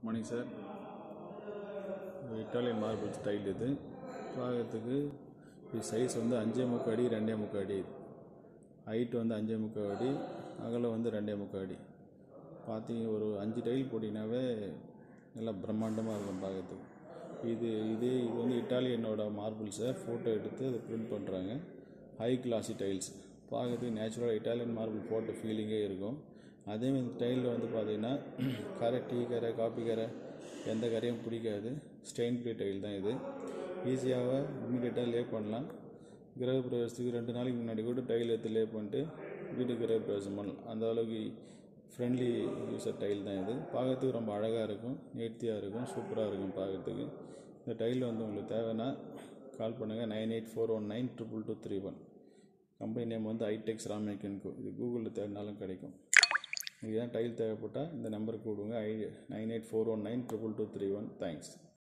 morning sir Italian marble style இது பார்க்கறதுக்கு இது சைஸ் வந்து அஞ்சே முக்கால் அடி ரெண்டே முக்கால் அடி ஹைட் வந்து அஞ்சே முக்கால் அடி அகலம் வந்து ரெண்டே முக்கால் அடி பார்த்தீங்க ஒரு அஞ்சு டைல் போட்டிங்கனாவே நல்லா பிரம்மாண்டமாக இருக்கும் பார்க்கறதுக்கு இது இது இது வந்து இட்டாலியனோட மார்பிள்ஸை ஃபோட்டோ எடுத்து அதை பிரிண்ட் பண்ணுறாங்க ஹை கிளாசி டைல்ஸ் பார்க்கறதுக்கு நேச்சுரலாக இட்டாலியன் மார்பிள் போட்ட ஃபீலிங்கே இருக்கும் அதேமாதிரி இந்த டைலில் வந்து பார்த்தீங்கன்னா கரை டீ கரை காப்பி கரை எந்த கரையும் பிடிக்காது ஸ்டெயின் ஃப்ரீ டைல் தான் இது ஈஸியாக இம்மிடியட்டாக லே பண்ணலாம் கிரக பிரவேசத்துக்கு ரெண்டு நாளைக்கு முன்னாடி கூட டைல் எடுத்து லே பண்ணிட்டு வீட்டு கிரக பிரவேசம் பண்ணலாம் அந்த அளவுக்கு ஃப்ரெண்ட்லி யூஸர் டைல் தான் இது பார்க்கறதுக்கு ரொம்ப அழகாக இருக்கும் நேர்த்தியாக இருக்கும் சூப்பராக இருக்கும் பார்க்கறதுக்கு இந்த டைல் வந்து உங்களுக்கு தேவைன்னா கால் பண்ணுங்கள் nine eight four one nine triple two three one company name வந்து ஐடெக்ஸ் ராமேக்கன்கோ இது கூகுளில் தேடினாலும் கிடைக்கும் இதுதான் டைல் தேவைப்பட்டால் இந்த நம்பருக்கு கூடுங்க ஐ nine eight four one nine triple two three one thanks